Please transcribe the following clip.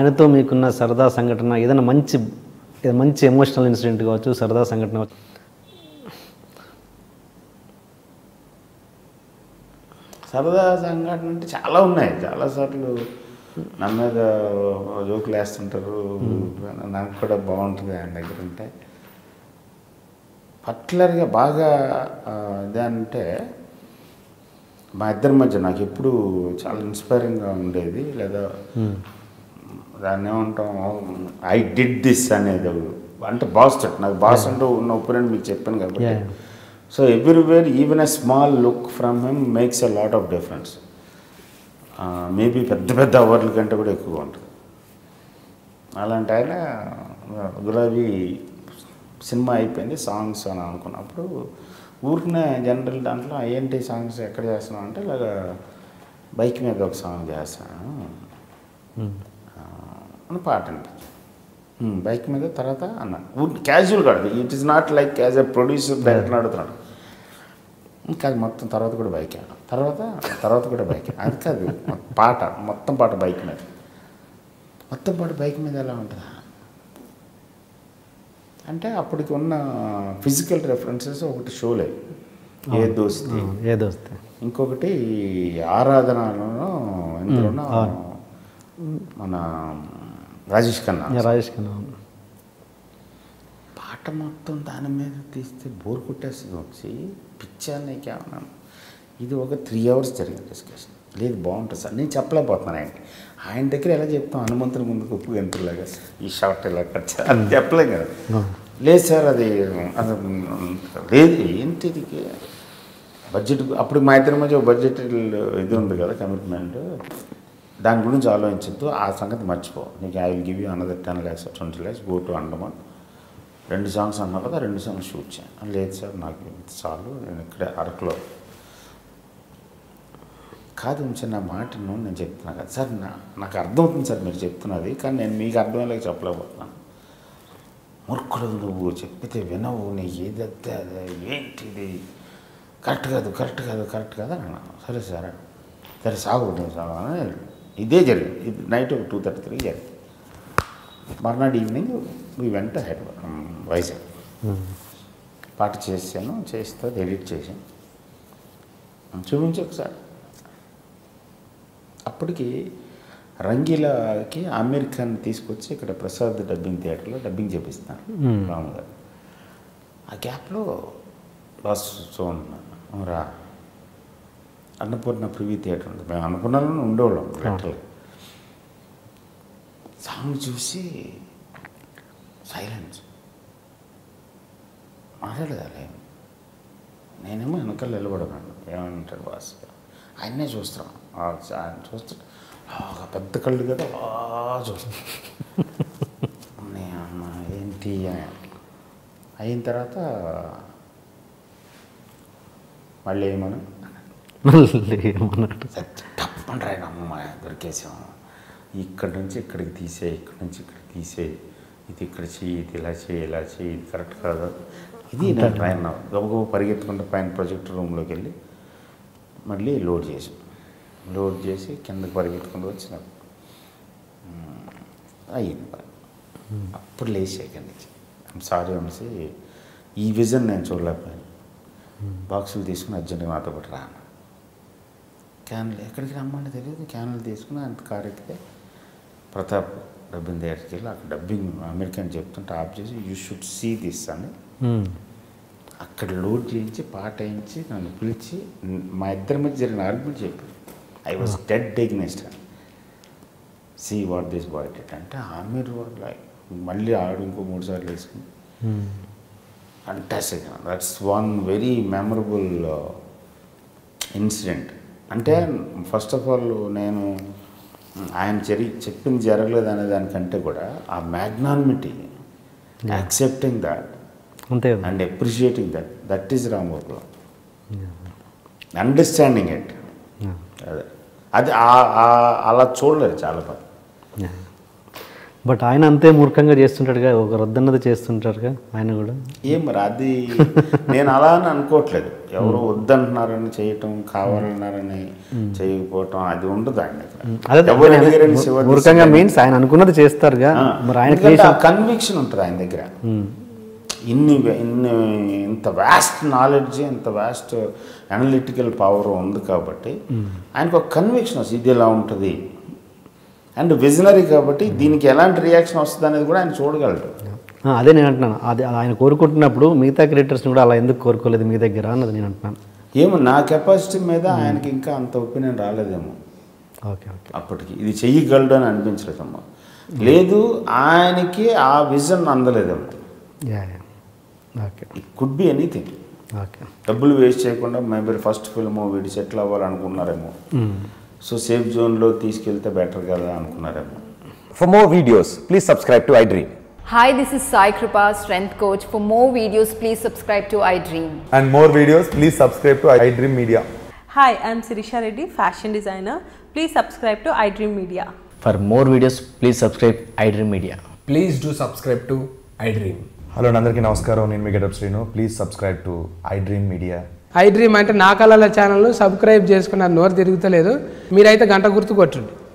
ఆయనతో మీకున్న సరదా సంఘటన ఏదైనా మంచి ఏదైనా మంచి ఎమోషనల్ ఇన్సిడెంట్ కావచ్చు సరదా సంఘటన కావచ్చు సరదా సంఘటన అంటే చాలా ఉన్నాయి చాలాసార్లు నా మీద జోకులు వేస్తుంటారు నాకు కూడా బాగుంటుంది ఆయన దగ్గర ఉంటే పర్టికులర్గా బాగా ఆ, ఇదంటే మా ఇద్దరి మధ్య నాకు ఎప్పుడు చాలా ఇన్స్పైరింగ్గా ఉండేది లేదా దాన్ని ఏమంటాం ఐ డిడ్ దిస్ అనేది ఒకటి. అంటే బాస్ తోటి నాకు బాస్ అంటూ ఉన్న ఒపీనియన్ మీకు చెప్పాను కాబట్టి Yeah. So everywhere even a small look from him makes a lot of difference maybe పెద్ద పెద్ద అవార్డుల కంటే కూడా ఎక్కువగా ఉంటుంది అలాంటి ఆయన గులాబీ సినిమా అయిపోయింది సాంగ్స్ అని అనుకున్నప్పుడు ఊరికనే జనరల్ దాంట్లో ఏంటి సాంగ్స్ ఎక్కడ చేస్తున్నావు అంటే ఇలాగా బైక్ మీద ఒక సాంగ్ చేస్తాను ఆ, అని పాట అనిపించింది "ఉమ్, బైక్ మీద తర్వాత అన్నాను క్యాజువల్ కాదు it is not like as a producer director అడుగుతున్నాడు "ఉమ్, కాదు మొత్తం తర్వాత కూడా బైక్ తర్వాత తర్వాత కూడా బైక్ అది కాదు పాట మొత్తం పాట బైక్ మీద మొత్తం పాట బైక్ మీద ఎలా ఉంటుందా అంటే అప్పటికి ఉన్న ఫిజికల్ రెఫరెన్సెస్ ఒకటి షోలే ఏ దోస్తి ఏదో వస్తే ఇంకొకటి ఆరాధనలోనూ ఇందులోనూ మన రాజేష్ ఖన్నా రాజేష్ ఖన్నా పాట మొత్తం దాని మీద తీస్తే బోర్ కొట్టేస్తుంది వచ్చి పిచ్చాన్ని కేవలం ఇది ఒక త్రీ అవర్స్ జరిగిన డిస్కషన్ లేదు బాగుంటుంది సార్ నేను చెప్పలేకపోతున్నాను ఆయనకి ఆయన దగ్గర ఎలా చెప్తాం హనుమంతుని ముందుకు ఉప్పు గంతులాగా ఈ షార్ట్ ఇలా కట్ చేయాలి. అది చెప్పలేం కదా లేదు సార్ అది అది లేదు ఏంటిది బడ్జెట్ అప్పుడు మా ఇద్దరి మధ్య ఒక బడ్జెట్ ఇది ఉంది కదా కమిట్మెంట్ దాని గురించి ఆలోచించద్దు ఆ సంగతి మర్చిపో నీకు I will give you another ten lakhs twenty lakhs go to Andaman రెండు సాంగ్స్ అన్నా కదా రెండు సాంగ్స్ షూట్ చేయను లేదు సార్ నాకు ఇంత చాలు నేను ఇక్కడే అరకులో కాదు చిన్న మాటను నేను చెప్తున్నా కదా సార్ నా నాకు అర్థమవుతుంది సార్ మీరు చెప్తున్నది కానీ నేను మీకు అర్థమయ్యేలాగా చెప్పలేకపోతున్నాను మూర్ఖుడు నువ్వు చెప్పితే వినవు నీ ఏదైతే అదే ఏంటిది కరెక్ట్ కాదు కరెక్ట్ కాదు కరెక్ట్ కాదు అని అన్నాను సరే సార్ సరే సాగు నేను సాగు అని ఇదే జరిగింది ఇది నైట్ టూ థర్టీ త్రీ జరిగింది మర్నాడు ఈవినింగ్ మీ వెంట హెడ్ వైజాగ్ పాట చేశాను చేస్తే ఎడిట్ చేశాను చూపించి ఒకసారి అప్పటికి రంగీలాకి ఆమీర్ ఖాన్ తీసుకొచ్చి ఇక్కడ ప్రసాద్ డబ్బింగ్ థియేటర్లో డబ్బింగ్ చేపిస్తాను రాము గారు ఆ గ్యాప్లో బాస్ సోన్ రా అన్నపూర్ణ ప్రివీ థియేటర్ ఉంది మేము అన్నపూర్ణలో ఉండేవాళ్ళం థియేటర్లో సాంగ్ చూసి సైలెన్స్ మాట్లాడదాలే నేనేమో వెనకాల నిలబడన్నాను ఏమంటారు బాస్ ఆయన్నే చూస్తున్నాను ఆ ఆయన చూస్తూ ఒక పెద్ద కళ్ళు కదా అలా చూస్తాను నే అమ్మ ఏంటి అని. అయిన తర్వాత మళ్ళీ ఏమను మళ్ళీ ఏమన్నాడు తప్పని రాయన అమ్మ దొరికేసాము ఇక్కడి నుంచి ఇక్కడికి తీసే ఇక్కడి నుంచి ఇక్కడికి తీసే ఇది ఇక్కడ చెయ్యి ఇది ఇలా చేయి ఇలా చేయి ఇది కరెక్ట్ కాదు ఇది నేను పైన గబగబ పరిగెత్తుకుంటే పైన ప్రొజెక్టర్ రూమ్లోకి వెళ్ళి మళ్ళీ లోడ్ చేసాం లోడ్ చేసి కిందకి పరిగెత్తుకుంటూ వచ్చిన అయ్యింది పని అప్పుడు లేచి ఇక్కడి నుంచి సారీ అనేసి ఈ విజన్ నేను చూడలేకపోయాను బాక్సులు తీసుకుని అర్జెంట్గా నాతో పాటు రాను క్యాన్లు ఎక్కడికి రమ్మంటే తెలియదు క్యాన్లు తీసుకుని అంత కారు ఎక్కితే ప్రతాప్ డబ్బింగ్ దగ్గరికి వెళ్ళి అక్కడ డబ్బింగ్ అమెరికన్ చెప్తుంటే ఆఫ్ చేసి యూ షుడ్ సీ దిస్ అని మ్మ్. అక్కడ లోడ్ చేయించి పాట వేయించి నన్ను పిలిచి న- మా ఇద్దరి మధ్య జరిగిన ఆర్గ్యుమెంట్ చెప్పారు I was dead against see what this boy did అంటే ఆమెర్ లైక్ మళ్ళీ ఆడు ఇంకో మూడు సార్లు వేసుకుని మ్మ్. Fantastic that's one very memorable incident అంటే ఫస్ట్ ఆఫ్ ఆల్ నేను ఆయన జరి చెప్పింది జరగలేదు అనే దానికంటే కూడా ఆ మ్యాగ్నానిమిటీ యాక్సెప్టింగ్ దట్ అంతే కదా and appreciating that that is రామోర్లో అండర్స్టాండింగ్ ఇట్ Yeah. అదే అది ఆ- ఆ- అలా చూడలేదు చాలా మంది Yeah. బట్ ఆయన అంతే మూర్ఖంగా చేస్తుంటాడుగా ఒక రద్దన్నది చేస్తుంటారుగా ఆయన కూడా ఏం మరి అది నేను అలా అని అనుకోవట్లేదు ఎవరు వద్దంటున్నారని చేయటం కావాలన్నారని చేయకపోవటం అది ఉండదు ఆయన దగ్గర. అదే ఎవరు అడిగారని శివ మూర్ఖంగా మీన్స్ ఆయన అనుకున్నది చేస్తారుగా ఆ, మరి ఆయన ఎందుకంటే క్రియేషన్ ఆ కన్విక్షన్ ఉంటుంది ఆయన దగ్గర ఇన్ని ఇన్ని ఇంత వ్యాస్ట్ నాలెడ్జ్ ఇంత వ్యాస్ట్ అనలిటికల్ పవర్ ఉంది కాబట్టి ఆయనకు ఒక కన్విక్షన్ వస్తుంది ఇది ఎలా ఉంటుంది అండ్ విజనరీ కాబట్టి దీనికి ఎలాంటి రియాక్షన్ వస్తుంది అనేది కూడా ఆయన చూడగలడు ఆ, అదే నేను అంటున్నాను అది అది ఆయన కోరుకుంటున్నప్పుడు మిగతా క్రియేటర్స్ని కూడా అలా ఎందుకు కోరుకోలేదు మీ దగ్గర అన్నది నేను అంటున్నాను ఏమో నా కెపాసిటీ మీద ఆయనకి ఇంకా అంత ఒపీనియన్ రాలేదేమో ఓకే ఓకే అప్పటికి ఇది చెయ్యగలడు అని అనిపించలేదమ్మా లేదు ఆయనకి ఆ విజన్ అందలేదేమో yeah yeah okay it could be anything okay డబ్బులు వేస్ట్ చేయకుండా మేబీ ఫస్ట్ ఫిల్మ్ వీడి సెటిల్ అవ్వాలనుకున్నారేమో సో సేఫ్ జోన్లో తీసుకెళ్తే బెటర్ కదా అనుకున్నారేమో For more videos, please subscribe to iDream. Hi, this is Sai Kripa, strength coach. For more videos, please subscribe to iDream. and more videos, please subscribe to iDream Media. Hi, I'm Sirisha Reddy, fashion designer. Please subscribe to iDream Media. For more videos, please subscribe iDream Media. Please do subscribe to iDream. హలో అందరికీ నమస్కారం నేను మీ Getup Srinu please subscribe to iDream media I dream అంటే నా కళల channel subscribe చేసుకున్న నోరు తిరుగుతలేదు మీరైతే గంట గుర్తు కొట్టండి